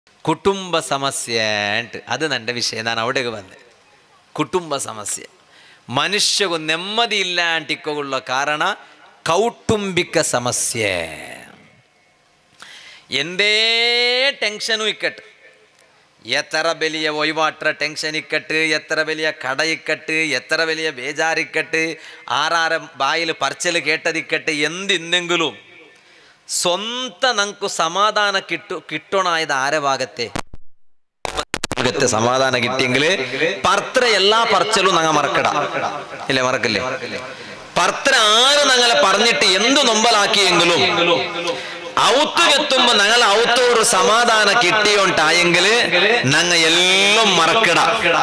ಕುಟುಂಬ ಸಮಸ್ಯೆ ಅಂಟ್ ಅದು ನನ್ನ ವಿಷಯ ನಾನು ಅವಡೆಗೆ ಬಂದೆ ಕುಟುಂಬ ಸಮಸ್ಯೆ ಮನುಷ್ಯಗೂ ನೆಮ್ಮದಿ ಇಲ್ಲ ಅಂಟಿಕೊಳ್ಳೋ ಕಾರಣ ಕೌಟುಂಬಿಕ ಸಮಸ್ಯೆ എന്തേ ടെൻഷനും ഇക്കട്ട് എത്ര വലിയ ഒഴിവാട്ട ടെൻഷൻ ഇക്കട്ട് എത്ര വലിയ കട ഇക്കട്ട് എത്ര വലിയ ബേജാറിക്കട്ട് ആറാര ബായിൽ പറിച്ചൽ കേട്ടതിക്കട്ട് എന്തിന്നെങ്കിലും സ്വന്ത നമുക്ക് സമാധാന കിട്ടു കിട്ടണായത് ആരെ ഭാഗത്തെ ഭാഗത്തെ സമാധാന കിട്ടിയെങ്കിൽ പർത്ര എല്ലാ പറിച്ചലും നങ്ങ മറക്കട ഇല്ലേ മറക്കില്ലേ പർത്ര ആര് ഞങ്ങളെ പറഞ്ഞിട്ട് എന്ത് നൊമ്പലാക്കിയെങ്കിലും ഔത്തുകെത്തുമ്പോ ഞങ്ങൾ ഔത്തോറ് സമാധാന കിട്ടിയോണ്ടായെങ്കില് ഞങ്ങ എല്ലാം മറക്കട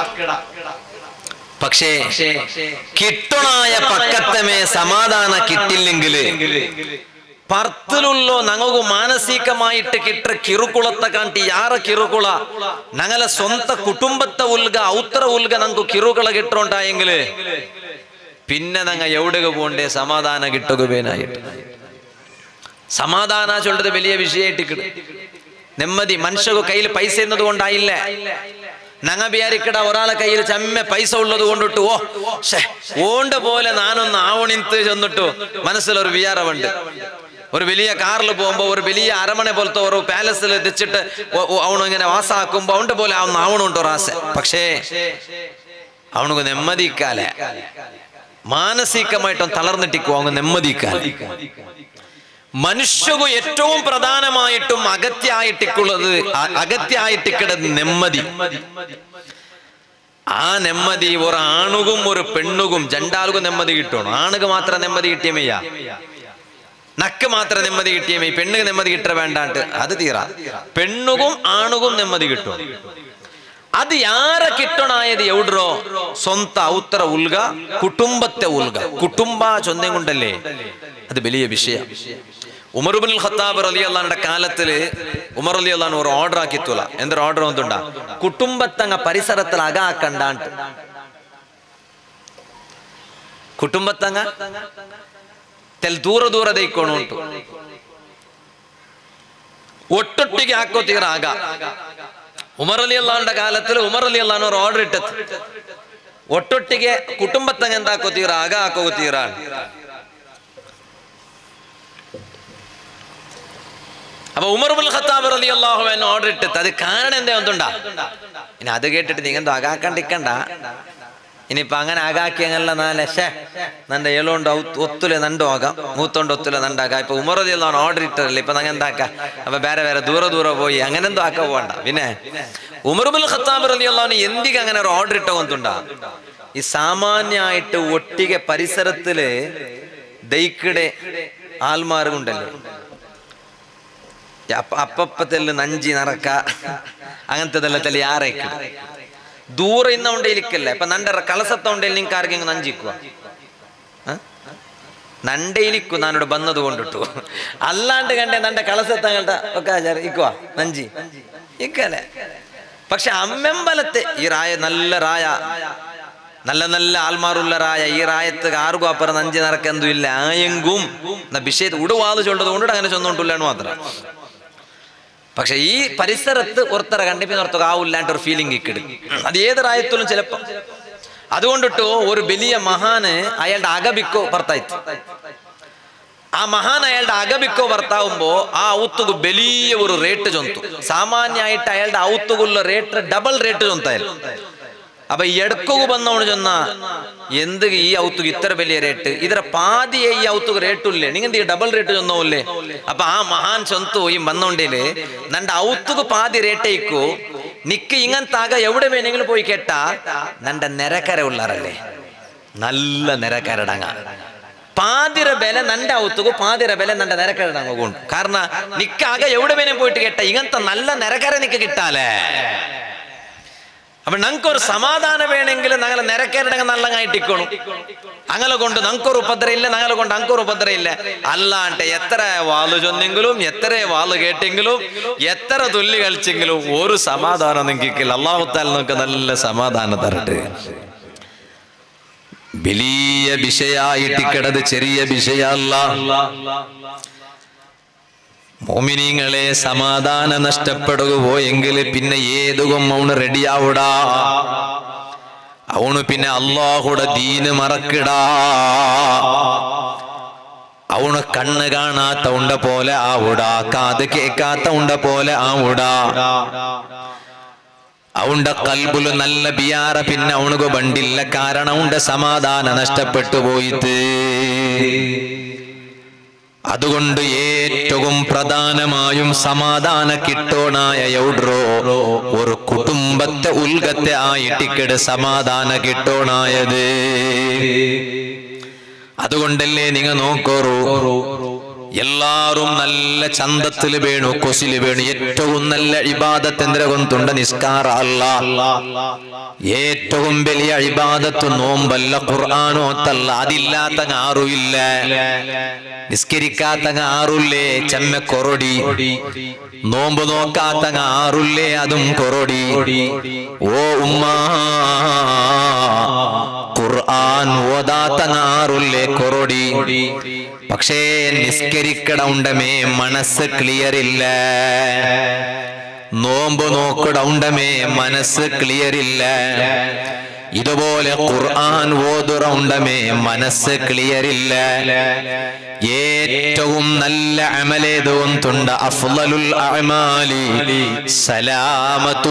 പക്ഷേ കിട്ടണായ പക്കത്തമേ സമാധാന കിട്ടില്ലെങ്കില് പർത്തിലുള്ളോ ഞങ്ങൾക്ക് മാനസികമായിട്ട് കിട്ട കിറുകുളത്തെ കാണ്ടി ಯಾರ ಕಿರುಕುಳ ഞങ്ങളെ സ്വന്ത കുടുംബത്തെ ഉൽക ഔത്ര ഉൽക ഞങ്ങൾക്ക് കിറുകുള കിട്ടോണ്ടായെങ്കില് പിന്നെ ഞങ്ങ എവിടെಗೆ പോണ്ടേ സമാധാന കിട്ടുകവേനായിട്ട് സമാധാന ചൊല്ലത് വലിയ വിഷയമായിട്ട് ನೆಮ್ಮದಿ ಮನುಷ್ಯಗೂ ಕೈಲಿ ಪೈಸೆ ಎನ್ನೋದು ಕೊಂಡಾಯಿಲ್ಲ നങ്ങ വിചാരിക്കട ഒരാളെ കയ്യിൽ ചമ്മ പൈസ ഉള്ളത് കൊണ്ടിട്ടു ഓ ഷേ ഓണ്ട പോലെ നാനൊന്ന് ആവണിന്ത് ചെന്നിട്ടു മനസ്സിലൊരു വിചാരമുണ്ട് ഒരു വലിയ കാറിൽ പോകുമ്പോ ഒരു വലിയ അരമണ പോലത്തെ ഒരു പാലസിൽ എത്തിച്ചിട്ട് അവನು ഇങ്ങനെ വാസാക്കുമ്പോ അവന്റെ പോലെ അവന്ന് ആവണുണ്ട് ഒരു ആശ പക്ഷേ അവനക്ക് നെമ്മതിക്കാലെ മാനസികമായിട്ടും തളർന്നിട്ടിക്കോ അവന് നെമ്മതിക്കാലെ മനുഷ്യകു ഏറ്റവും പ്രധാനമായിട്ടും അഗത്യായിട്ടിക്കുള്ളത് അഗത്യായിട്ടിക്കടത് നെമ്മതി ആ നെമ്മതി ഒരു ആണുകും ഒരു പെണ്ണുകും രണ്ടാൾക്കും നെമ്മതി കിട്ടണം ആണുക്ക് മാത്രം നെമ്മതി കിട്ടിയമയ്യ നക്ക് മാത്രം നെമ്മതി കിട്ടിയമേ പെണ്ണുക്ക് നെമ്മതി കിട്ട വേണ്ടാണ്ട് അത് തീറാ പെണ്ണുകും ആണുകും നെമ്മതി കിട്ടും അത് ಯಾರ ಕಿಟ್ಟಣಾಯದು ಎವ್ಡ್ರೋ ಸ್ವಂತ ಔತರ ಉಲ್ಗ ಕುಟುಂಬത്തെ ಉಲ್ಗ ಕುಟುಂಬ ചൊന്തം കൊണ്ടല്ലേ അത് വലിയ വിഷയം ഉമർബുൽ ഖത്താബ് അലി അള്ളാന്റെ കാലത്തില് ഉമർ അലി അള്ളഹാൻ ഒരു ഓർഡർ ആക്കിത്തുല എന്തൊരു ഓർഡർ ഒന്നുണ്ടാ കുടുംബത്തങ്ങ പരിസരത്തിൽ അകാക്കണ്ടാണ്ട് കുടുംബത്തങ്ങ തെൽ ದೂರ ದೂರ ದೈಕೊಂಡು ಉಂಟು ಒಟ್ಟೊಟ್ಟಿಗೆ ಹಾಕೋತೀರ ಆಗ ഉമർ അലി അള്ളാന്റെ കാലത്തിൽ ഉമർ അലി അള്ളഹാൻ ഒരു ഓർഡർ ഇട്ടത് ഒട്ടൊട്ടിಗೆ കുടുംബത്തങ്ങ എന്താക്കോത്തീറ ആക ആക്കോത്തീറ അപ്പൊ ഉമർ ബുൽ ഖത്താബ് റലി അള്ളാഹു എന്നെ ഓർഡർ ഇട്ടത് അത് കാരണം എന്താ ഒന്നുണ്ടാ ഇനി അത് കേട്ടിട്ട് നീ എന്തോ ആകാക്കണ്ടിക്കണ്ട ഇനിയിപ്പൊ അങ്ങനെ ആകാക്കിയങ്ങല്ല നാലെ ഷേ നന്റെ ഏളോണ്ട് ഒത്തുലെ നണ്ടു ആകാം മൂത്തോണ്ട് ഒത്തുലെ നണ്ടാക്കാം ഇപ്പൊ ഉമർ അലി അള്ളാഹ് ഓർഡർ ഇട്ടതല്ലേ ഇപ്പൊ നങ്ങ എന്താക്ക അപ്പൊ ಬೇರೆ ಬೇರೆ ദൂര ദൂರ പോയി അങ്ങനെ എന്തോ ആക്ക പോകണ്ട പിന്നെ ഉമർബുൽ ഖത്താബ് റലി അള്ളാഹുന് എന്തിಗೆ അങ്ങനെ ഒരു ഓർഡർ ഇട്ട ಒಂದುಂಡ ഈ സാമാന്യമായിട്ട് ഒട്ടിಗೆ പരിസരത്തില് ദൈക്കിടെ ആൽമാർഗുണ്ടല്ലോ അപ്പ അപ്പപ്പത്തെല്ലാം നഞ്ചി നടക്ക അങ്ങനത്തെതെല്ലാം തല ಯಾರೈക്കിಡು ದೂರ ಇಂದ ಉಂಡೆ ಇಲಿಕ್ಕಿಲ್ಲ ಇಪ್ಪ ನಂಡರ ಕಳಸತ್ತ ಉಂಡೆ ನಿಂಗೆ ಕಾರ್ಗೆ ಹಿಂಗೆ ನಂಜಿಕ್ಕುವ നന്റെ ഇലിക്കു നാനോട് ബന്നത് കൊണ്ടിട്ടു അല്ലാണ്ട് കണ്ടേ നന്റെ കളസത്തങ്ങൾട്ട ഒക്കെ ആചാരം ഇക്കുവാ നഞ്ചി ഇക്കല്ലേ പക്ഷെ അമ്മെമ്പലത്തെ ഈ റായ നല്ല റായ നല്ല നല്ല ആൽമാറുള്ള റായ ഈ റായത്ത് ആർക്കും അപ്പുറം നഞ്ചി നടക്കെന്തും ഇല്ല ആയെങ്കും വിഷയത്ത് ഉടുവാത് ചൊല്ലത് കൊണ്ടിട്ട് അങ്ങനെ ചൊന്നോണ്ടില്ലാണ്ട് മാത്രം പക്ഷെ ഈ പരിസരത്ത് ഒരുത്തര കണ്ടിപ്പിന്ന് ഓർത്തക ആവില്ലാണ്ട് ഒരു ഫീലിംഗ് ഇക്കിടും അത് ഏത് റായത്തിലും ചിലപ്പം അതുകൊണ്ടിട്ട് ഒരു വലിയ മഹാന് അയാളുടെ അകബിക്കോ ഭർത്തായിത്ത് ആ മഹാൻ അയാളുടെ അകബിക്കോ ഭർത്താവുമ്പോ ആ ഔത്തുകു വലിയ ഒരു റേറ്റ് ചൊന്തു സാമാന്യമായിട്ട് അയാളുടെ ഔത്തുകുള്ള റേറ്റ് ഡബിൾ റേറ്റ് ചൊന്തായാലും അപ്പൊ ಎಡ್ಕೋಗು ಬಂದವನು ಜೊನ್ನ ಎಂದಿಗೆ ಈ ಔತುಗೆ ಇತ್ತರ ಬೆಲೆಯ ರೇಟ್ ಇದರ ಪಾದಿಯೇ ಈ ಔತುಗೆ ರೇಟ್ ಉಲ್ಲೇ ನಿಂಗೆ ಡಬಲ್ ರೇಟ್ ಚೊನ್ನವಲ್ಲೇ ಅಪ್ಪ ಆ ಮಹಾನ್ ಚೊಂತು ಈ ಬಂದೊಂಡೇಲಿ ನಂಡ ಔತುಗು ಪಾದಿ ರೇಟೇ ಇಕ್ಕು നിക്ക് ഇങ്ങനത്താക എവിടെ വേണമെങ്കിലും പോയി കേട്ടാ നന്റെ നിരക്കര ഉള്ളാറല്ലേ നല്ല നിരക്കരടങ്ങ പാതിര ಬೆಲೆ ನಂಡೆ ಔತುಗು ಪಾದಿರ ಬೆಲೆ ನಂಡ ನೆರಕರಡಂಗ ಉಂಟು ಕಾರಣ ನಿಕ್ಕಾಗ ಎവിടെ ಬೇನೆ പോയിട്ട് കേട്ട ഇങ്ങനത്ത നല്ല നിരക്കര നിക്ക് കിട്ടാലേ അപ്പൊ ഞങ്ങൾക്കൊരു സമാധാനം വേണമെങ്കിൽ ഞങ്ങളെ നിരക്കേരടങ്ങ നല്ലങ്ങായിട്ടിക്കോണം അങ്ങനെ കൊണ്ട് ഞങ്ങൾക്കൊരു ഉപദ്ര ഇല്ല ഞങ്ങളെ കൊണ്ട് ഞങ്ങൾക്കൊരു ഉപദ്ര ഇല്ല അല്ലാണ്ട് എത്ര വാല് ചൊന്നെങ്കിലും എത്ര വാല് കേട്ടെങ്കിലും എത്ര തുല്ലി കളിച്ചെങ്കിലും ഒരു സമാധാനം നിങ്ങൾക്കില്ല അള്ളാഹുത്താൽ നിങ്ങൾക്ക് നല്ല സമാധാനം തരട്ടെ വലിയ വിഷയായിട്ടിക്കടത് ചെറിയ വിഷയല്ല മോമിനിങ്ങളെ സമാധാനം നഷ്ടപ്പെടുകപോയെങ്കിൽ പിന്നെ ഏതുകം അവണ് റെഡിയാവൂടാ അവണ് പിന്നെ അള്ളാഹുടെ ദീന് മറക്കിടാ അവണ് കണ്ണ് കാണാത്ത ഉണ്ട പോലെ ആവുടാ കാത് കേക്കാത്ത ഉണ്ട പോലെ ആവുടാ അവന്റെ കൽബുല് നല്ല ബിയാറ പിന്നെ അവണുക ബണ്ടില്ല കാരണം അവന്റെ സമാധാനം നഷ്ടപ്പെട്ടു പോയിട്ട് അതുകൊണ്ട് ഏറ്റവും പ്രധാനമായും സമാധാന കിട്ടോണായ എവിഡ്രോ ഒരു കുടുംബത്തെ ഉൽഗത്തെ ആയിട്ടിക്കട് സമാധാന കിട്ടോണായത് അതുകൊണ്ടല്ലേ നിങ്ങൾ നോക്കോറു എല്ലാരും നല്ല ചന്തത്തില് വേണു കൊസില് വേണു ഏറ്റവും നല്ല ഇബാദത്ത് എന്തിരകൊണ്ടുണ്ട് നിസ്കാര അല്ല ഏറ്റവും വലിയ ഇബാദത്ത് നോമ്പല്ല ഖുർആാനോത്തല്ല അതില്ലാത്ത ആറുമില്ല നിസ്കരിക്കാത്ത ആറുല്ലേ ചെമ്മ കൊറൊടി നോമ്പ് നോക്കാത്ത ആറുല്ലേ അതും കൊറൊടി ഓ ഉമ്മ ഖുർആൻ ഓതാത്ത ആറുല്ലേ കൊറൊടി പക്ഷേ നിസ്കരിക്കട ഉണ്ടമേ മനസ്സ് ക്ലിയർ ഇല്ല നോമ്പ് നോക്കട ഉണ്ടമേ മനസ്സ് ക്ലിയർ ഇല്ല ഇതുപോലെ ഖുർആൻ ഓതുറ ഉണ്ടമേ മനസ്സ് ക്ലിയർ ഇല്ല ഏറ്റവും നല്ല അമലേത് ഒന്നുണ്ട് അഫ്ളലുൽ അഅമാലി സലാമത്തു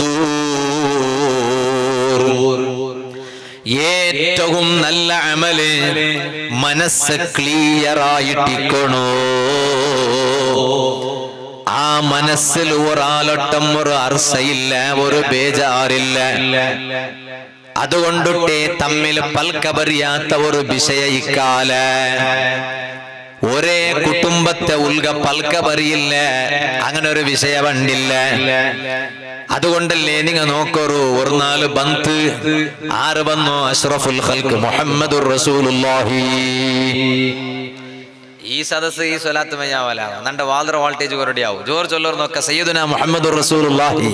സുദൂർ ഏറ്റവും നല്ല അമല് മനസ്സ് ക്ലിയർ ആയിട്ടിക്കണോ ആ മനസ്സിൽ ഒരാളൊട്ടം ഒരു അർസയില്ല ഒരു ബേജാറില്ല അതുകൊണ്ടിട്ടേ തമ്മിൽ പൽക്കപറിയാത്ത ഒരു വിഷയ ഇക്കാല ഒരേ കുടുംബത്തെ ഉൽക പൽക്കപറിയില്ല അങ്ങനെ ഒരു വിഷയ വണ്ടില്ല അതുകൊണ്ടല്ലേ നിങ്ങൾ നോക്കറു ഒരു നാല് ബന്ത് ആര് വന്നോ അഷ്റഫുൽ ഖൽക്ക് മുഹമ്മദുർ റസൂലുള്ളാഹി ഈ സദസ് ഈ സ്വലാത്ത് മയ്യാവല നണ്ട വാൾദർ വാൾട്ടേജ് കൊരടിയാവും ജോർ ചൊല്ലർന്നൊക്കെ സയ്യിദുന മുഹമ്മദുർ റസൂലുള്ളാഹി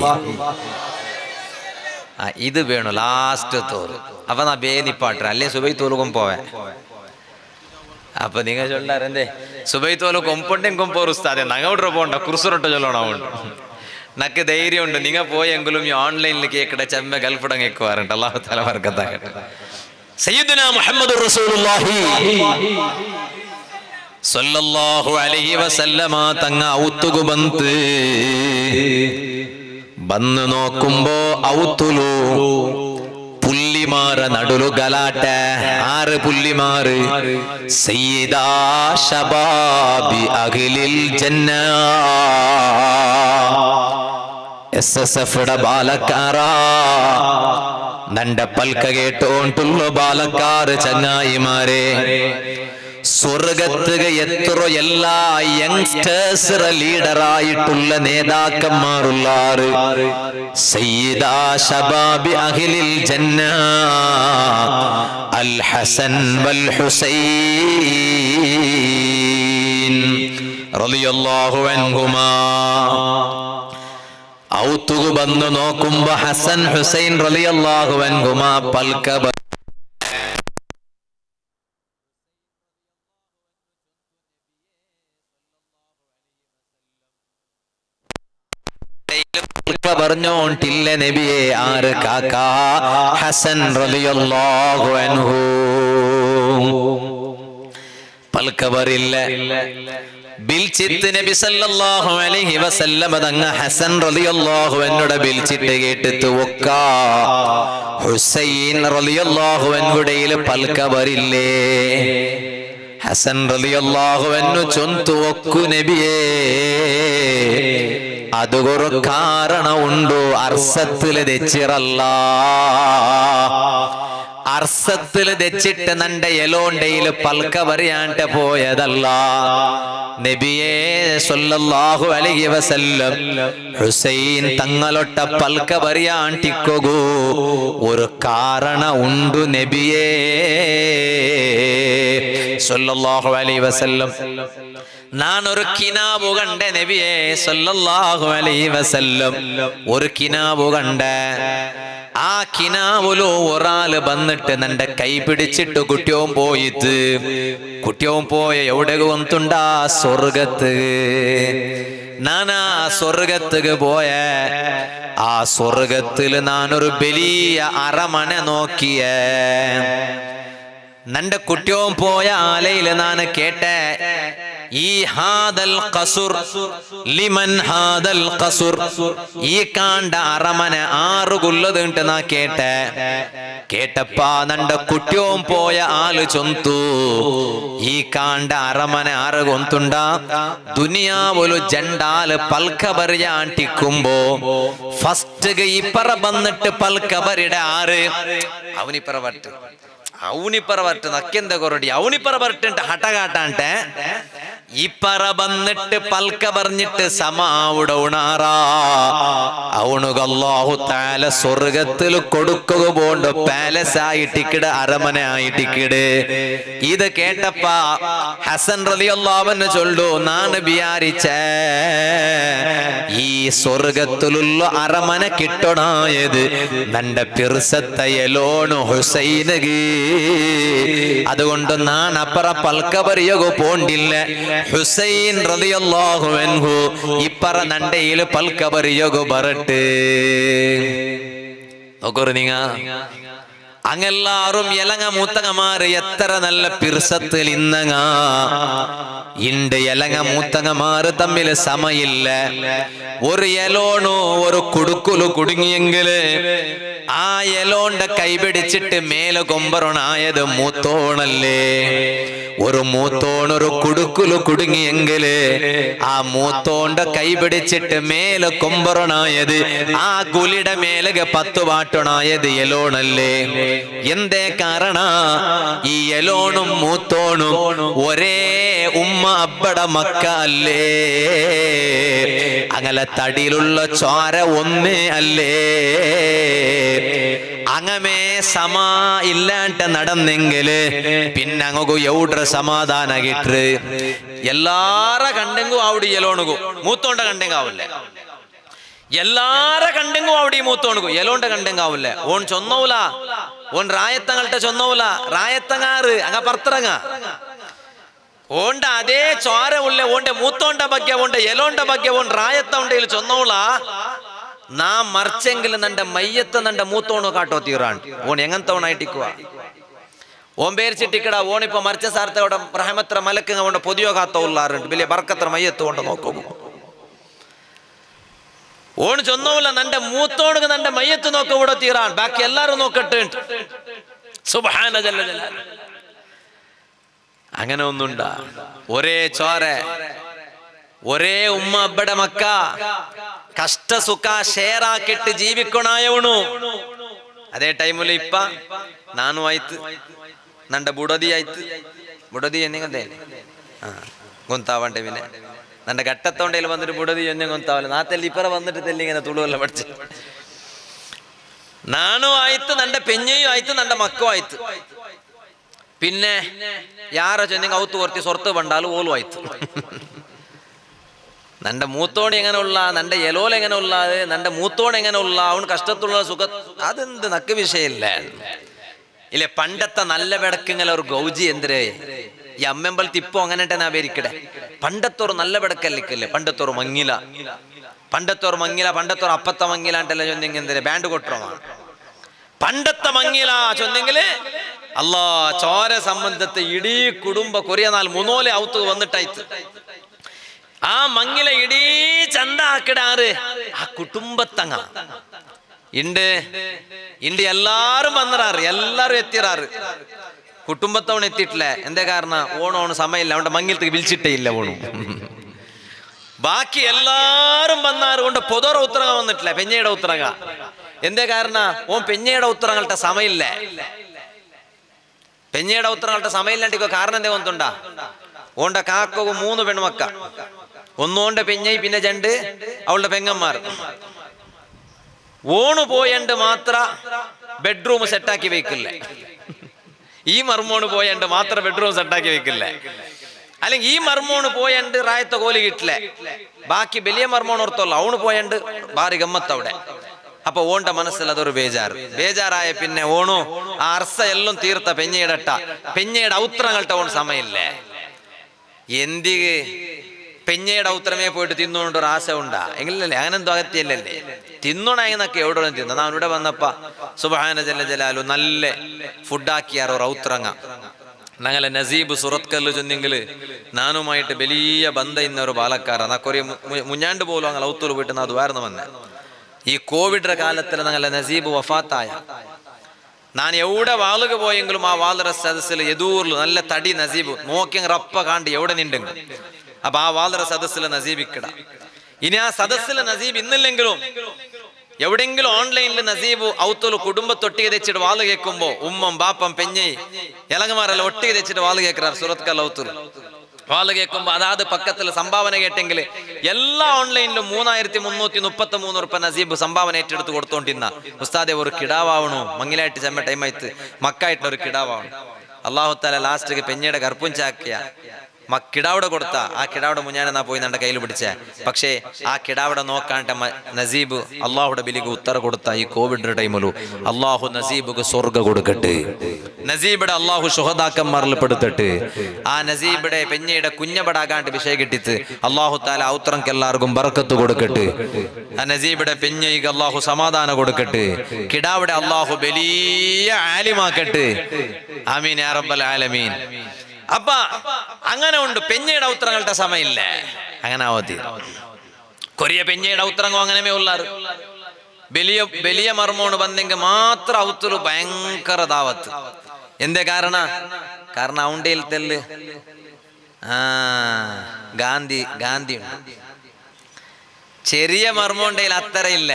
ആ ഇത് വേണു ലാസ്റ്റ് തോറ് അപ്പൊ നാ ബേ നിപ്പാട്ടെ അല്ലേ സുബൈ തോലുകും പോവേ അപ്പൊ നിങ്ങൾ ചൊല്ലാരെന്തേ സുബൈ തോല് കൊമ്പുണ്ടെങ്കിൽ കൊമ്പോറ് ഉസ്താദെ നങ്ങോട്ട് പോണ്ട കുറിസുറൊട്ട് ചൊല്ലണം ഉണ്ട് നക്ക് ധൈര്യമുണ്ട് നിങ്ങ പോയെങ്കിലും ഈ ഓൺലൈനിൽ കേക്കട ചെമ്മ ഗൾഫിടം കേക്കുവാറുണ്ട് അള്ളാഹു തല വർക്കത്താകട്ടെ സയ്യിദുന മുഹമ്മദ് റസൂലുള്ളാഹി സല്ലല്ലാഹു അലൈഹി വസല്ലമ തങ്ങ ഔത്തുകു ബന്ത് ബന്ന് നോക്കുമ്പോ ഔത്തുലു പുല്ലിമാറ നടുലു ഗലാട്ട ആറ് പുല്ലിമാറ് സയ്യിദാ ശബാബി അഖിലിൽ ജന്ന എസ് എസ് എഫ് ബാലക്കാര നണ്ട പൽക്ക കേട്ടോണ്ടുള്ള ബാലക്കാറ് ചങ്ങായിമാരെ സ്വർഗത്തുക എത്ര എല്ലാ യങ്സ്റ്റേഴ്സ് ലീഡറായിട്ടുള്ള നേതാക്കന്മാരുള്ളാറ് സയ്യിദാ ശബാബി അഖിലിൽ ജന്ന അൽ ഹസൻ വൽ ഹുസൈൻ റളിയല്ലാഹു അൻഹുമാ ഔത്തുകു വന്നു നോക്കുമ്പോ ഹസൻ ഹുസൈൻ റളിയല്ലാഹു അൻഹുമാ പൽക പറഞ്ഞോണ്ടില്ല നബിയെ ആറ് കാക്ക ഹസൻ റളിയല്ലാഹു അൻഹു പൽക്കബറില്ല ബിൽച്ചിത്ത് നബി സല്ലല്ലാഹു അലൈഹി വസല്ലമ തങ്ങ ഹസൻ റളിയല്ലാഹു എന്നോട് ബിൽച്ചിട്ട് കേട്ടിട്ട് ഒക്ക ഹുസൈൻ റളിയല്ലാഹു എന്നുടയിൽ പൽക്കബറില്ലേ ഹസൻ റളിയല്ലാഹു എന്നു ചൊന്തു ഒക്കു നബിയേ അതൊരു കാരണമുണ്ടു അർസത്തില് തെച്ചിറല്ല അർസത്തില് തെച്ചിട്ട് നന്റെ എലോണ്ടയില് പൽക്ക പറയാണ്ട് പോയതല്ല നബിയേ സല്ലല്ലാഹു അലൈഹി വസല്ലം ഹുസൈൻ തങ്ങളൊട്ട പൽക്ക പറയാണ്ടിക്കോകൂ ഒരു കാരണ ഉണ്ടു നബിയേ സല്ലല്ലാഹു അലൈഹി വസല്ലം നാനൊരു കിനാബു കണ്ട നബിയെ സല്ലല്ലാഹു അലൈഹി വസല്ലം ഒരു കിനാബു കണ്ട ആ കിനാവുലോ ഒരാള് വന്നിട്ട് നന്റെ കൈ പിടിച്ചിട്ട് കുട്ടിയോൻ പോയിട്ട് കുട്ടിയോൻ പോയ എവിടെ കൊന്തുണ്ടാ സ്വർഗത്ത് നാനാ സ്വർഗത്തുക്ക് പോയ ആ സ്വർഗത്തിൽ നാനൊരു വലിയ അരമന നോക്കിയേ നന്റെ കുട്ടിയോൻ പോയ ആലയില് നാന് കേട്ടെ ഈ ഹാദൽ ഖസുർ ലിമൻ ഹാദൽ ഖസുർ ഈ കാണ്ട അറമന ആറ് കൊല്ലതുണ്ട് നാ കേട്ടെ കേട്ടപ്പാ നന്റെ കുട്ടിയോൻ പോയ ആള് ചൊന്തു ഈ കാണ്ട അറമന ആറ് കൊന്തുണ്ട ദുനിയാവൊരു ജണ്ടാല് പൽക്ക ബറിയാണ്ടിക്കുമ്പോ ഫസ്റ്റ് ഇപ്പറ വന്നിട്ട് പൽക്ക ബറിയുടെ ആറ് അവനിപ്പറ വട്ട് ಅವನಿಪರ ಬರ್ತ ನಕ್ಕೆಂದ ಕೊರಡಿ ಅವನಿಪರ ಬರ್ಟಂಟ ಹಠ ಕಾಟ ಅಂಟೆ ಇಪ್ಪರ ಬಂದಿಟ್ಟು ಪಲ್ಕ ಬರ್ഞ്ഞിട്ട് സമ ഉണാറാ അവണുകല്ലാഹു താല സ്വർഗത്തിൽ കൊടുക്കുക പോണ്ട് പാലസ് ആയിട്ടിക്കിട് അരമന ആയിട്ടിക്കിട് ഇത് കേട്ടപ്പ ഹസൻ റലിയല്ലാവന് ചൊല്ലു നാണ് വിചാരിച്ച ഈ സ്വർഗത്തിലുള്ള അരമന കിട്ടണായത് നന്റെ പിർസത്തയലോണ് ഹുസൈനക് അതുകൊണ്ട് നാൻ അപ്പറ പൽക്ക പറയോഗ പോണ്ടില്ല ഹുസൈൻ റളിയല്ലാഹു അൻഹു ഇപ്പറ നണ്ടയിൽ പൽക്ക പറയോഗ ബറട്ട് നോക്കൊരു നിങ്ങ അങ്ങെല്ലാരും എലങ്ങ മൂത്തങ്ങമാര് എത്ര നല്ല പിർസത്തിൽ ഇന്നങ്ങ ഇണ്ട് എലങ്ങ മൂത്തങ്ങമാര് തമ്മിൽ സമയില്ല ഒരു എലോണു ഒരു കുടുക്കുലു കുടുങ്ങിയെങ്കില് ആ എലോണ്ട കൈപിടിച്ചിട്ട് മേലെ കൊമ്പറണായത് മൂത്തോണല്ലേ ഒരു മൂത്തോൺ ഒരു കുടുക്കുലു കുടുങ്ങിയെങ്കില് ആ മൂത്തോണ്ട കൈപിടിച്ചിട്ട് മേലെ കൊമ്പറണായത് ആ ഗുലിയുടെ മേലക പത്ത് വാട്ടണായത് എലോണല്ലേ എന്തേ കാരണ ഈ എലോണും മൂത്തോണും ഒരേ ഉമ്മ അബ്ബട മക്ക അല്ലേ അങ്ങനെ തടിയിലുള്ള ചോര ഒന്നേ അല്ലേ അങ്ങമേ സമ ഇല്ലാണ്ട് നടന്നെങ്കില് പിന്നെ അങ്ങു എവിടെ സമാധാന കിട്ട് എല്ലാര കണ്ടെങ്കു അവിടെ എലോണുകു മൂത്തോണ്ട കണ്ടെങ്കാവില്ലേ എല്ലാര കണ്ടെങ്കു അവിടെ മൂത്തോണുകു എലോണ്ട കണ്ടെങ്കാവില്ലേ ഓൺ ചൊന്നൂല ഓൺ റായത്തങ്ങളുടെ ചൊന്നൂല റായത്തങ്ങാറ് അങ്ങ പർത്തറങ്ങ ഓണ്ട ಅದೇ ಚೋರ ಉಳ್ಳೆ ಓಂಡೆ ಮೂತೋಂಡ ಬಗ್ಗೆ ಓಂಡೆ ಎಲೋಂಡ ಬಗ್ಗೆ ಓನ್ ರಾಯತ್ತ ಉಂಡೆ ಇಲ್ಲಿ ಚೊನ್ನೋಳ ನಾ ಮರ್ಚೆಂಗಿಲ್ ನಂಡ ಮಯ್ಯತ್ತ ನಂಡ ಮೂತೋಣು ಕಾಟೋ ತೀರಾಂಡ್ ಓನ್ ಎಂಗಂತವನಾയിട്ടിക്കുക ഓൻ പേരിച്ചിട്ട് ഇക്കട ഓണിപ്പോ മറിച്ച സാർത്തോടെ റഹമത്ര മലക്കുങ്ങ കൊണ്ട് പൊതിയോ കാത്തോള്ളാറുണ്ട് വലിയ ബർക്കത്ര മയ്യത്ത് കൊണ്ട് നോക്കും ഓണ് ചൊന്നോല്ല നന്റെ മൂത്തോണുക നന്റെ മയ്യത്ത് നോക്ക ഇവിടെ തീരാൻ ബാക്കി എല്ലാരും നോക്കട്ടെ സുബാന ജല്ല ജലാൽ അങ്ങനെ ഒന്നുണ്ട ഒരേ ചോര ഒരേ ഉമ്മ അബ്ബടെ മക്ക കഷ്ട സുഖ ഷೇರ್ ಹಾಕಿಟ್ಟು ಜೀವಿಕೊಣಾಯವನು ಅದೇ ಟೈಮಲ್ಲಿ ಇಪ್ಪ ನಾನು ಆಯ್ತು ನಂಡ ಬುಡದಿ ಆಯ್ತು ಬುಡದಿ ಎನ್ನಿಗದೆ ಹಾ ഗൊന്താവണ്ടേ പിന്നെ നന്റെ ഘട്ടത്തോണ്ടയിൽ വന്നിട്ട് ബുടതി എന്നെ ഗൊന്താവല്ല നാ തെല്ലി ഇപ്പറ വന്നിട്ട് തെല്ലി ഇങ്ങനെ തുളുവല്ല പഠിച്ച് നാണു ആയിത്ത് നന്റെ പെഞ്ഞയും ആയിത്ത് നന്റെ മക്കോ ആയിത്ത് പിന്നെ ಯಾರ ಚೆಂದಿಂಗ ಅವತ್ತು ವರ್ತಿ ಸೊರ್ತು ಬಂಡಾಲು ಓಲು ಆಯ್ತು നന്റെ മൂത്തോൺ എങ്ങനെ ഉള്ള നന്റെ എലോൽ എങ്ങനെ ഉള്ളത് നന്റെ മൂത്തോൺ എങ്ങനെ ഉള്ള അവൻ കഷ്ടത്തുള്ള സുഖ അതെന്ത് നക്ക് വിഷയമില്ല ഇല്ലേ പണ്ടത്തെ നല്ല വെടക്കിങ്ങനെ ഒരു ഗൗജി എന്തിരേ ഈ അമ്മമ്പലത്ത് ഇപ്പൊ അങ്ങനെ നാ പേരിക്കടെ പണ്ടത്തോറ് നല്ല വെടക്കല്ലിക്കല്ലേ പണ്ടത്തോറ് മങ്ങില പണ്ടത്തോറ് മങ്ങില പണ്ടത്തോറ് അപ്പത്ത മങ്ങില ಅಂತೆಲ್ಲ ചൊന്നെങ്കിൽ എന്തിരെ ബാൻഡ് കൊട്ടുറമാണ് പണ്ടത്തെ മങ്ങില ചൊന്നെങ്കില് അല്ലാ ചോര സംബന്ധത്തെ ഇടീ കുടുംബ കൊറിയ നാൾ മുന്നോലെ ഔത്ത് വന്നിട്ടാಯ್ತು ആ മങ്ങില ഇടീ ചന്ത ആക്കിടാറ് ആ കുടുംബത്തങ്ങ ഇണ്ട് ഇണ്ട് എല്ലാരും വന്നിറാറ് എല്ലാരും എത്തിറാറ് കുടുംബത്തവൺ എത്തിയിട്ടില്ല എന്തേ കാരണം ഓണോണ് സമയമില്ല അവന്റെ മങ്ങിലത്തേക്ക് വിളിച്ചിട്ടേ ഇല്ല ഓണു ബാക്കി എല്ലാരും വന്നാറ് കൊണ്ട് പൊതോറ ഉത്തരങ്ങ വന്നിട്ടില്ല പെഞ്ഞയുടെ ഉത്തരങ്ങ എന്തേ കാരണ ഓൻ പെഞ്ഞയുടെ ഉത്തരങ്ങളുടെ സമയമില്ല പെഞ്ഞയുടെ ഉത്തരങ്ങളുടെ സമയമില്ലാണ്ടിക്കോ കാരണം എന്തേ ഒന്നുണ്ടാ ഓണ്ട കാക്കവും മൂന്ന് പെൺമക്ക ഒന്നോണ്ട പെഞ്ഞൈ പിന്നെ രണ്ട് അവളുടെ പെങ്ങന്മാർ ഓണ് പോയണ്ട് മാത്ര ബെഡ്റൂം സെറ്റാക്കി വെക്കില്ലേ ഈ മർമോണ് പോയണ്ട് മാത്രം ബെഡ്റൂം സെറ്റാക്കി വെക്കില്ലേ അല്ലെങ്കിൽ ഈ മർമോണ് പോയണ്ട് റായത്തെ കോലി കിട്ടില്ലേ ബാക്കി വലിയ മർമോൺ ഓർത്തോല്ല അവണ് പോയണ്ട് ഭാരി ഗമ്മത്ത് അവിടെ അപ്പൊ ഓണ്ട മനസ്സിൽ അതൊരു ബേജാറ് ബേജാറായ പിന്നെ ഓണു ആ അർസ എല്ലാം തീർത്ത പെഞ്ഞയിടട്ട പെഞ്ഞയുടെ ഔത്രങ്ങൾട്ട ഓൺ സമയമില്ലേ എന്തിಗೆ പെഞ്ഞയുടെ ഔത്രമേ പോയിട്ട് തിന്നുകൊണ്ട് ഒരു ആശ ഉണ്ടാ എങ്കിലല്ലേ അങ്ങനെന്തോ അകത്തിയല്ലേ തിന്നണയെന്നൊക്കെ എവിടെ തിന്നു നാ ഇവിടെ വന്നപ്പ സുബാന ജല ജലാലു നല്ല ഫുഡാക്കിയാറോ ഔത്രങ്ങ ഞങ്ങളെ നസീബ് സുറത്കല്ല് ചെന്നെങ്കിൽ നാനുമായിട്ട് വലിയ ബന്ധ ഇന്ന ഒരു പാലക്കാര നാ കൊറിയ മുഞ്ഞാണ്ട് പോലും അങ്ങനെ ഔത്തൂർ പോയിട്ട് നാ ദ്വാരന്ന് വന്നെ ഈ കോവിഡ് കാലത്തിൽ ഞങ്ങളെ നസീബ് വഫാത്തായ ನಾನು ಎವಡೆ ವಾಲ್ಗೆ പോയെങ്കിലും ആ വാലറ സദസ്സിൽ എതൂറിൽ നല്ല തടി നസീബ് നോക്കി റപ്പ കാണ്ട് എവിടെ നിണ്ടെങ്കിൽ അപ്പൊ ആ വാലറ സദസ്സിൽ നസീബിക്കട ഇനി ആ സദസ്സിൽ നസീബ് ഇന്നില്ലെങ്കിലും എവിടെയെങ്കിലും ഓൺലൈനിൽ നസീബ് ഔത്തോല് കുടുംബത്തൊട്ടിಗೆ തെച്ചിട്ട് വാല് കേൾക്കുമ്പോ ഉമ്മം ബാപ്പം പെഞ്ഞി ഇളങ്ങമാരെല്ലാം ഒട്ടിಗೆ തെച്ചിട്ട് വാല് കേൾക്കാറ് സുറത്കൽ ഔത്തൂര് വാല് കേൾക്കുമ്പോ അതാത് പക്കത്തിൽ സംഭാവന കേട്ടെങ്കിൽ എല്ലാ ഓൺലൈനിലും മൂന്നായിരത്തി മുന്നൂറ്റി മുപ്പത്തി മൂന്ന് ഉറുപ്പ നസീബ് സംഭാവന ഏറ്റെടുത്ത് കൊടുത്തോണ്ടിരുന്ന ഉസ്താദെ ഒരു കിടാവാവണോ മങ്ങിലായിട്ട് ചെമ്മ ടൈമായിട്ട് മക്കായിട്ട് ഒരു കിടാവാവണം അള്ളാഹു താല ലാസ്റ്റ് പെഞ്ഞയുടെ ഗർഭം ചാക്കിയ മ കിടാവിടെ കൊടുത്ത ആ കിടാവിടെ മുഞ്ഞാനെന്നാ പോയി നമ്മുടെ കയ്യിൽ പിടിച്ച പക്ഷേ ആ കിടാവിടെ നോക്കാണ്ട് മ- നസീബ് അള്ളാഹുടെ ബലിക്ക് ഉത്തര കൊടുത്ത ഈ കോവിഡ് ടൈമിലു അള്ളാഹു നസീബുക്ക് സ്വർഗ കൊടുക്കട്ടെ നസീബിടെ അള്ളാഹു ശുഹദാക്കന്മാരിൽ പെടുത്തിട്ട് ആ നസീബിടെ പെഞ്ഞയുടെ കുഞ്ഞപടാകാണ്ട് വിഷയം കിട്ടിച്ച് അള്ളാഹു താല ഔത്രങ്ങൾക്ക് എല്ലാവർക്കും ബർക്കത്ത് കൊടുക്കട്ടെ ആ നസീബിടെ പെഞ്ഞയ്ക്ക് അള്ളാഹു സമാധാനം കൊടുക്കട്ടെ കിടാവിടെ അള്ളാഹു വലിയ ആലിമാക്കട്ടെ ആമീൻ യാ റബ്ബൽ ആലമീൻ അപ്പ അങ്ങനെ ഉണ്ട് പെഞ്ഞയുടെ ഔത്രങ്ങളുടെ സമയമില്ലേ അങ്ങനെ ആവത്തി കൊറിയ പെഞ്ഞയുടെ ഔത്രങ്ങോ അങ്ങനെ ഉള്ളാറ് വലിയ വലിയ മർമ്മോണ് ಬಂದೆಂಗೆ ಮಾತ್ರ ಔತರು ಭಯಂಕರ ದಾವತ್ ಎಂದೇ ಕಾರಣ ಕಾರಣ ಅವನ್ದೇ ಇಲ್ತೆಲ್ಲಿ ആ ഗാന്ധി ഗാന്ധി ഉണ്ട് ചെറിയ മർമ്മോണ്ടയിൽ അത്ര ഇല്ല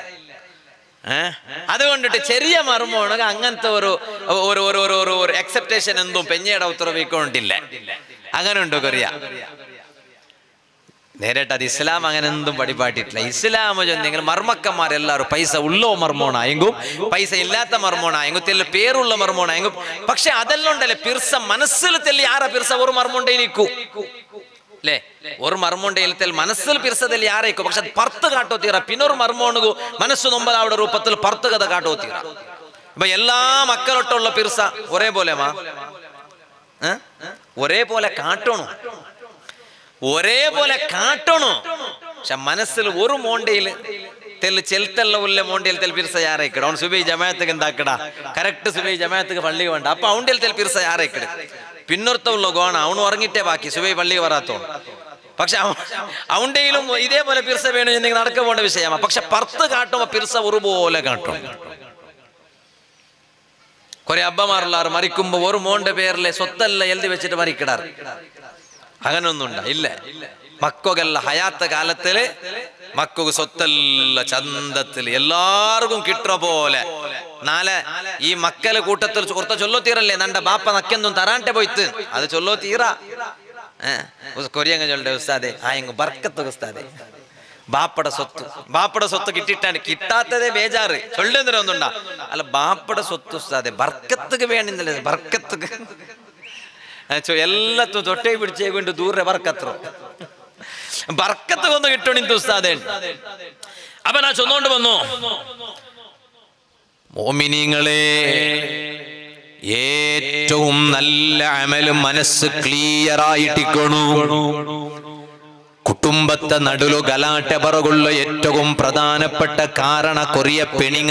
ഏ? അതുകൊണ്ടിട്ട് ചെറിയ മർമ്മോണ് അങ്ങനത്തെ ഒരു ഒരു ഒരു ഒരു ഒരു ഒരു എക്സെപ്റ്റേഷൻ എന്തും പെഞ്ഞയുടെ ഉത്തരവിക്കൊണ്ടില്ല അങ്ങനെ ഉണ്ടോ കൊറിയ നേരിട്ട് അത് ഇസ്ലാം അങ്ങനെ എന്തും പഠിപ്പാട്ടിട്ടില്ല ഇസ്ലാം ചെന്നെങ്കിൽ മർമ്മക്കന്മാരെല്ലാവരും പൈസ ഉള്ളോ മർമ്മോണായെങ്കും പൈസ ഇല്ലാത്ത മർമ്മോണായെങ്കും തെല്ല പേരുള്ള മർമ്മോണായെങ്കും പക്ഷെ അതെല്ലാം ഉണ്ടല്ലേ പിർസ മനസ്സിൽ തെല്ലി ആരാ പിർസ ഒരു മർമ്മോണ്ടേനിക്കൂ അല്ലേ ഒരു മർമ്മോണ്ടയിൽ തെൽ മനസ്സിൽ പിർസದಲ್ಲಿ ಯಾರೈಕು പക്ഷെ ಅದು ಪರ್ತು ಕಾಟೋತೀರ ಪಿನ್ನೊರು ಮರ್ಮೋಣಿಗೂ ಮನಸ್ಸು ನೊಂಬಲಾವಡ ರೂಪത്തിൽ ಪರ್ತು ಕದ ಕಾಟೋತೀರ അപ്പൊ എല്ലാ മക്കളൊട്ടുള്ള പിർസ ഒരേ പോലെമാ ഏ? ഒരേ പോലെ കാട്ടണോ ഒരേപോലെ കാട്ടണോ പക്ഷെ മനസ്സിൽ ഒരു മോണ്ടയിൽ തെല്ല് ചെലുത്തല്ല ഉള്ള മോണ്ടയിൽ തെൽ പിർസ ಯಾರೈക്കಡ ಅವ್ನು ಸುಬೈ ಜಮಾಯತ್ಗೆ എന്താക്കട കറക്റ്റ് സുബൈ ജമാഅത്തുക്ക് പള്ളിക്ക് വേണ്ട അപ്പൊ അവൻ്റെ തെൽ പിർസ ಯಾರೈക്കಡ പിന്നൊരുത്തുള്ള ഗോണ അവನು ഉറങ്ങിട്ടേ ബാക്കി സുബൈ പള്ളിക്ക് വരാത്തോ പക്ഷെ അവൻ്റെയിലും ഇതേപോലെ പിർസ വേണം എന്നെങ്കിൽ നടക്ക പോകേണ്ട വിഷയമാണ് പക്ഷെ പർത്ത് കാട്ടുമ്പോ പിർസ ഒരുപോലെ കാട്ടും കുറെ അബ്ബമാറുള്ളാർ മരിക്കുമ്പോ ഒരു മോന്റെ പേരിലെ സ്വത്തെല്ലാം എഴുതി വെച്ചിട്ട് മരിക്കിടാറ് അങ്ങനൊന്നുണ്ട ഇല്ല മക്കൊകല്ല ഹയാത്ത കാലത്തില് മക്കൊക്ക് സ്വത്തല്ല ചന്തത്തില് എല്ലാവർക്കും കിട്ടുന്ന പോലെ നാളെ ഈ മക്കളെ കൂട്ടത്തിൽ കുറത്ത ചൊല്ലോ തീരല്ലേ നണ്ട ബാപ്പ നക്കെന്തും തരാണ്ടെ പോയിത്ത് അത് ചൊല്ലോ തീറ കൊറിയങ്ങ ചൊല്ലേ ഉസ്താദെ ആ എങ്ക ബർക്കത്ത് ഉസ്താദെ ബാപ്പട സ്വത്ത് ബാപ്പട സ്വത്ത് കിട്ടിയിട്ടാണ് കിട്ടാത്തതേ ബേജാറ് ചൊല്ലുന്നൊന്നുണ്ടാ അല്ല ബാപ്പട സ്വത്ത് ഉസ്താദെ ബർക്കത്തുക്ക് വേണ്ടിന്നല്ലേ ബർക്കത്തുക്ക് ചോ ಎಲ್ಲತ್ತು ತೊಟ್ಟೆ പിടിച്ചേക്കൊണ്ട് ദൂരെ ബർക്കത്ര ബർക്കത്ത് ഒന്ന് കിട്ടണി ഉസ്താദേ അപ്പൊ ഞാൻ ചൊന്നോണ്ട് വന്നു മോമിനിങ്ങളെ ഏറ്റവും നല്ല അമലും മനസ്സ് ക്ലിയർ ആയിട്ടിക്കണു കുടുംബത്തെ നടുലു ഗലാട്ട പറകുള്ള ഏറ്റവും പ്രധാനപ്പെട്ട കാരണ കൊറിയ പെണിങ്ങ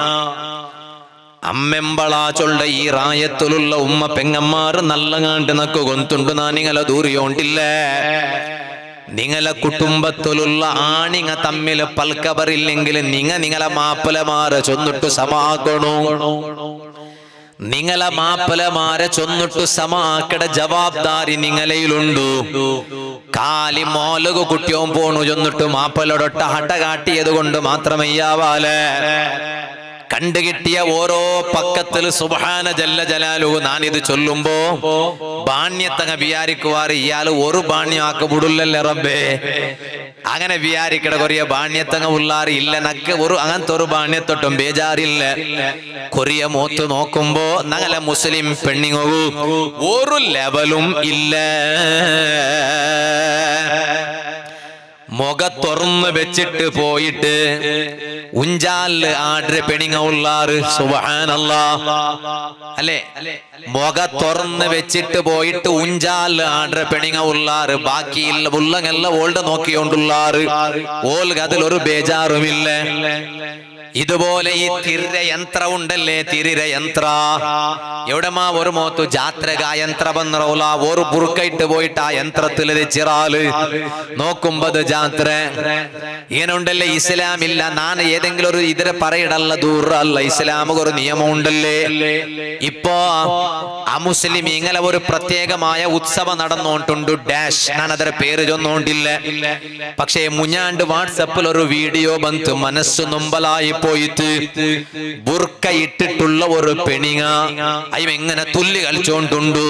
അമ്മെമ്പളാച്ചൊള്ള ഈ റായത്തിലുള്ള ഉമ്മ പെങ്ങന്മാർ നല്ലങ്ങാണ്ട് നക്ക് ഗൊന്തുണ്ട് നാ നിങ്ങളെ ദൂരിയോണ്ടില്ലേ നിങ്ങളെ കുടുംബത്തിലുള്ള ആണിങ്ങ തമ്മില് പൽക്കബറില്ലെങ്കിൽ നിങ്ങ നിങ്ങളെ മാപ്പലമാരെ ചൊന്നിട്ട് സമാക്കണോ നിങ്ങളെ മാപ്പലമാരെ ചൊന്നിട്ട് സമാക്കട ജവാബ്ദാരി നിങ്ങളയിലുണ്ടു കാലി മോലകു കുട്ടിയോൻ പോണു ചൊന്നിട്ട് മാപ്പലോടൊട്ട ഹട്ട കാട്ടിയത് കൊണ്ട് മാത്രമയ്യാവാലേ കണ്ടുകിട്ടിയ ഓരോ പക്കത്തിൽ സുബാന ജല്ല ജലാലു ഞാനിത് ചൊല്ലുമ്പോ ബാണ്യത്തങ്ങ വിചാരിക്കുവാറ് ഇയാള് ഒരു ബാണ്യമാക്ക വിടില്ലല്ലേ റബ്ബേ അങ്ങനെ വിചാരിക്കട കൊറിയ ബാണ്യത്തങ്ങ ഉള്ളാറ് ഇല്ല നക്ക് ഒരു അങ്ങനത്തെ ഒരു ബാണ്യത്തൊട്ടും ബേജാറില്ല കൊറിയ മൂത്ത് നോക്കുമ്പോ ഞങ്ങളെ മുസ്ലിം പെണ്ണിങ്ങു ഒരു ലെവലും ഇല്ല മുഖ തുറന്ന് വെച്ചിട്ട് പോയിട്ട് ഉഞ്ചാല് ആഡ്ര പെണിങ്ങ ഉള്ളാറ് സുബഹാനല്ലാ അല്ലേ മുഖ തുറന്ന് വെച്ചിട്ട് പോയിട്ട് ഉഞ്ചാല് ആഡ്ര പെണിങ്ങ ഉള്ളാറ് ബാക്കിയില്ല ഉള്ളങ്ങെല്ലാം ഓൾഡ് നോക്കിയോണ്ടുള്ളാറ് ഓൽക്ക് അതിലൊരു ബേജാറുമില്ല ഇതുപോലെ ഈ തിര യന്ത്ര ഉണ്ടല്ലേ തിരിര യന്ത്ര എവിടെമാ ഒരു മോത്തു ജാത്രക യന്ത്ര ಬಂದ್ರವಲ್ಲ ഒരു ബുർക്കയിട്ട് പോയിട്ട് ആ യന്ത്രത്തിൽ ചിറാല് നോക്കുമ്പത് ജാത്ര ಏನುಂಡಲ್ಲೇ ಇಸ್ಲಾಂ ಇಲ್ಲ ನಾನು ಏതെങ്കിലും ഒരു ഇതിരെ പറയിടല്ല ദൂര അല്ല ഇസ്ലാമിക ഒരു നിയമം ഉണ്ടല്ലേ ഇപ്പോ അമുസ്ലിം ഇങ്ങനെ ഒരു പ്രത്യേകമായ ഉത്സവം നടന്നുകൊണ്ടുണ്ട് ഡാഷ് ഞാൻ ಅದರ പേര് ചൊന്നുകൊണ്ടില്ല പക്ഷേ മുഞ്ഞാണ്ട് വാട്സപ്പിൽ ഒരു വീഡിയോ ബന്ത് മനസ്സ് നൊമ്പലായി പോയിട്ട് ബുർക്ക ഇട്ടിട്ടുള്ള ഒരു പെണിങ്ങ അയ്യ എങ്ങനെ തുല്ലി കളിച്ചോണ്ടുണ്ടു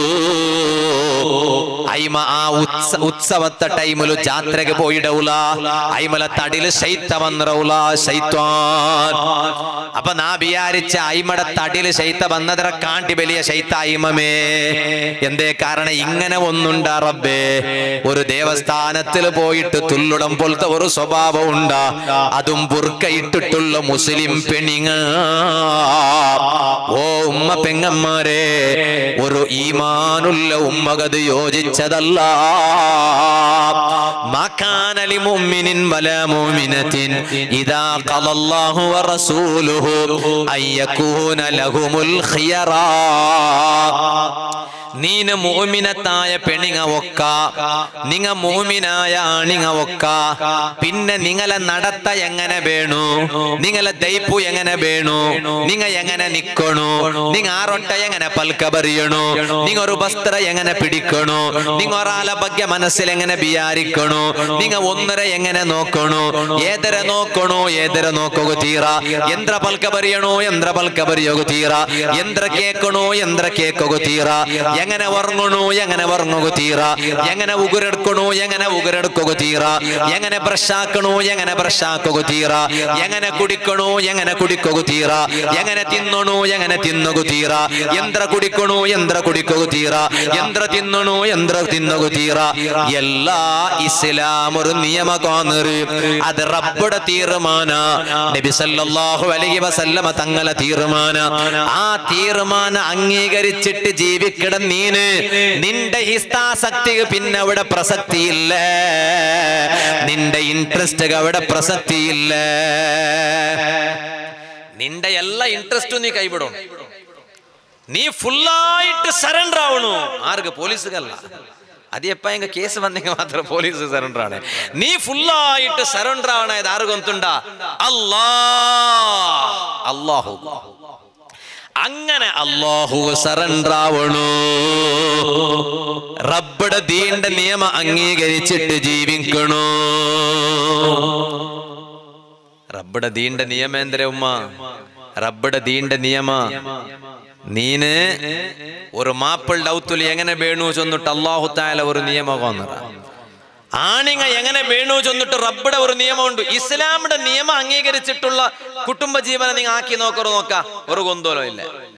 അയ്മ ആ ഉത്സ ഉത്സവത്തെ ടൈമില് ജാത്രക്ക് പോയിടവുല അയ്മല തടില് ശൈത്ത വന്നിറവുല ശൈത്വാൻ അപ്പൊ നാ വിചാരിച്ച അയ്മടെ തടില് ശൈത്ത വന്നതിനെ കാണ്ടി വലിയ ശൈത്ത അയ്മമേ എന്തേ കാരണം ഇങ്ങനെ ഒന്നുണ്ടാ റബ്ബേ ഒരു ദേവസ്ഥാനത്തിൽ പോയിട്ട് തുല്ലുടം പോലത്തെ ഒരു സ്വഭാവം ഉണ്ടാ അതും ബുർക്ക ഇട്ടിട്ടുള്ള മുസ്ലിം പെണിങ്ങ ഓ ഉമ്മ പെങ്ങന്മാരെ ഒരു ഈമാനുള്ള ഉമ്മകത് യോജിച്ചതല്ല മാക്കാനലി മുഅ്മിനിൻ വലാ മുഅ്മിനത്തിൻ ഇദാ ഖലല്ലാഹു വറസൂലുഹു അയ്യകൂന ലഹുമുൽ ഖിയറാ നീന മോമിനത്തായ പെണിങ്ങ ഒക്ക നിങ്ങ മോമിനായ ആണിങ്ങ ഒക്ക പിന്നെ നിങ്ങളെ നടത്ത എങ്ങനെ വേണു നിങ്ങളെ ദൈപ്പു എങ്ങനെ വേണു നിങ്ങ എങ്ങനെ നിക്കണു നിങ്ങ ആറൊട്ട എങ്ങനെ പൽക്ക ಬರೆಯಣು ನಿಂಗ ഒരു ವಸ್ತ್ರ എങ്ങനെ പിടിക്കണു നിങ്ങ ഒരാളെ ಬಗ್ಗೆ മനസ്സിൽ എങ്ങനെ വിചാരിക്കണു നിങ്ങ ഒന്നര എങ്ങനെ നോക്കണു ഏതര നോക്കണു ഏതര നോക്കുക തീറ യന്ത്ര പൽക്ക ಬರೆಯಣു യന്ത്ര പൽക്ക ಬರೆಯೋಗ തീറ യന്ത്ര കേക്കണു യന്ത്ര കേക്കുക തീറ എങ്ങനെ ഉറങ്ങണു എങ്ങനെ ഉറങ്ങുക തീറ എങ്ങനെ ഉಗುರೆಡ್ക്കണു എങ്ങനെ ഉಗುರೆಡ್ക്കുക തീറ എങ്ങനെ ബ്രഷാക്കണു എങ്ങനെ ബ്രഷാക്കുക തീറ എങ്ങനെ കുടിക്കണു എങ്ങനെ കുടിക്കുക തീറ എങ്ങനെ തിന്നണു എങ്ങനെ തിന്നുക തീറ യന്ത്ര കുടിക്കണു യന്ത്ര കുടിക്കുക തീറ യന്ത്ര തിന്നണു യന്ത്ര തിന്നുക തീറ എല്ലാ ഇസ്ലാം ഒരു നിയമ കോന്നറ് അത് റബ്ബുടെ തീരുമാന നബി സല്ലല്ലാഹു അലൈഹി വസല്ലമ തങ്ങളെ തീരുമാന ആ തീരുമാനം അംഗീകരിച്ചിട്ട് ജീവിക്കണം നീന് നിന്റെ ഹിസ്താസക്തി പിന്നെ അവിടെ പ്രസക്തിയില്ല നിന്റെ ഇൻട്രസ്റ്റ് അവിടെ പ്രസക്തിയില്ല നിന്റെ എല്ലാ ഇൻട്രസ്റ്റും നീ കൈവിടും നീ ഫുള്ളായിട്ട് സറണ്ടർ ആവണു ആർക്ക് പോലീസുകല്ല അത് എപ്പ എങ്ക കേസ് വന്നെങ്കിൽ മാത്രം പോലീസ് സറണ്ടർ ആണ് നീ ഫുള്ളായിട്ട് സറണ്ടർ ആവണത് ആറ് ഗൊന്തുണ്ട അല്ലാ അല്ലാഹു അങ്ങനെ അള്ളാഹു സറണ്ടർ ആവണു റബ്ബടെ ദീന്റെ നിയമം അംഗീകരിച്ചിട്ട് ജീവിക്കണു റബ്ബടെ ദീന്റെ നിയമം എന്തര ഉമ്മ റബ്ബടെ ദീന്റെ നിയമ നീന് ഒരു മാപ്പിളുടെ ഔത്തുലി എങ്ങനെ വേണു ചൊന്നിട്ട് അള്ളാഹു താല ഒരു നിയമം കൊന്നറ ആണിങ്ങ എങ്ങനെ വേണു ചൊന്നിട്ട് റബ്ബടെ ഒരു നിയമമുണ്ട് ഇസ്ലാമിന്റെ നിയമം അംഗീകരിച്ചിട്ടുള്ള കുടുംബ ജീവനെ നിങ്ങൾ ആക്കി നോക്കറോ നോക്ക ഒരു കൊന്തോലോ ഇല്ല